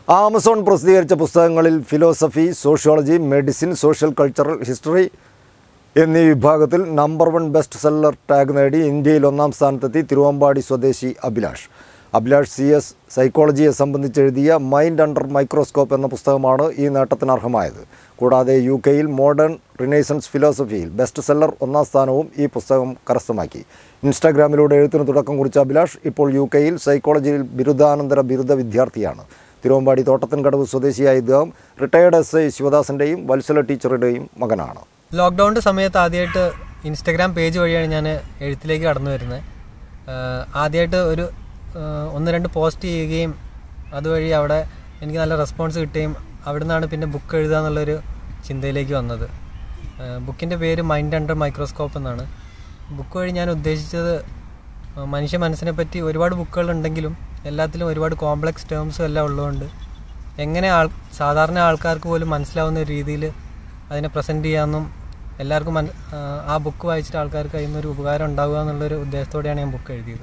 Amazon പ്രസിദ്ധീകരിച്ച പുസ്തകങ്ങളിൽ philosophy sociology medicine social cultural history എന്നീ വിഭാഗത്തിൽ number one best seller tag നേടി ഇന്ത്യയിൽ ഒന്നാം സ്ഥാനത്തെത്തി തിരുവമ്പാടി സ്വദേശി അഭിലാഷ് അഭിലാഷ് സി എസ് സൈക്കോളജിയെ സംബന്ധിച്ച് എഴുതിയ മൈൻഡ് അണ്ടർ മൈക്രോസ്കോപ്പ് എന്ന പുസ്തകമാണ് ഈ നേട്ടത്തിന് അർഹമായത് കൂടാതെ യു കെയിൽ മോഡേൺ റിനൈസൻസ് ഫിലോസഫിയിൽ ബെസ്റ്റ് സെല്ലർ ഒന്നാം സ്ഥാനവും ഈ പുസ്തകം കരസ്ഥമാക്കി ഇൻസ്റ്റാഗ്രാമിലൂടെ എഴുത്തിന് തുടക്കം കുറിച്ച അഭിലാഷ് ഇപ്പോൾ യു കെയിൽ സൈക്കോളജിയിൽ ബിരുദാനന്തര ബിരുദ വിദ്യാർത്ഥിയാണ് തിരുവമ്പാടി തോട്ടത്തിൻകടവ് സ്വദേശിയായ ഇദ്ദേഹം റിട്ടയേർഡ് എസ് ഐ ശിവദാസൻ്റെയും വത്സല ടീച്ചറുടെയും മകനാണ് ലോക്ക്ഡൗണിൻ്റെ സമയത്ത് ആദ്യമായിട്ട് ഇൻസ്റ്റഗ്രാം പേജ് വഴിയാണ് ഞാൻ എഴുത്തിലേക്ക് കടന്നു വരുന്നത് ആദ്യമായിട്ട് ഒരു ആഹ് ഒന്ന് രണ്ട് പോസ്റ്റ് ചെയ്യുകയും അതുവഴി അവിടെ എനിക്ക് നല്ല റെസ്പോൺസ് കിട്ടുകയും അവിടെ നിന്നാണ് പിന്നെ ബുക്ക് എഴുതുക എന്നുള്ളൊരു ചിന്തയിലേക്ക് വന്നത് ബുക്കിൻ്റെ പേര് മൈൻഡ് അണ്ടർ മൈക്രോസ്കോപ്പ് എന്നാണ് ബുക്ക് വഴി ഞാൻ ഉദ്ദേശിച്ചത് ആഹ് മനുഷ്യ മനസ്സിനെ പറ്റി ഒരുപാട് ബുക്കുകൾ ഉണ്ടെങ്കിലും എല്ലാത്തിലും ഒരുപാട് കോംപ്ലക്സ് ടേംസും എല്ലാം ഉള്ളതുകൊണ്ട് എങ്ങനെ ആൾ സാധാരണ ആൾക്കാർക്ക് പോലും മനസ്സിലാവുന്ന രീതിയിൽ അതിനെ പ്രസൻറ്റ് ചെയ്യാമെന്നും എല്ലാവർക്കും മന ആ ബുക്ക് വായിച്ചിട്ട് ആൾക്കാർക്ക് അതിൽ നിന്നൊരു ഉപകാരം ഉണ്ടാവുക എന്നുള്ളൊരു ഉദ്ദേശത്തോടെയാണ് ഞാൻ ബുക്ക് എഴുതിയത്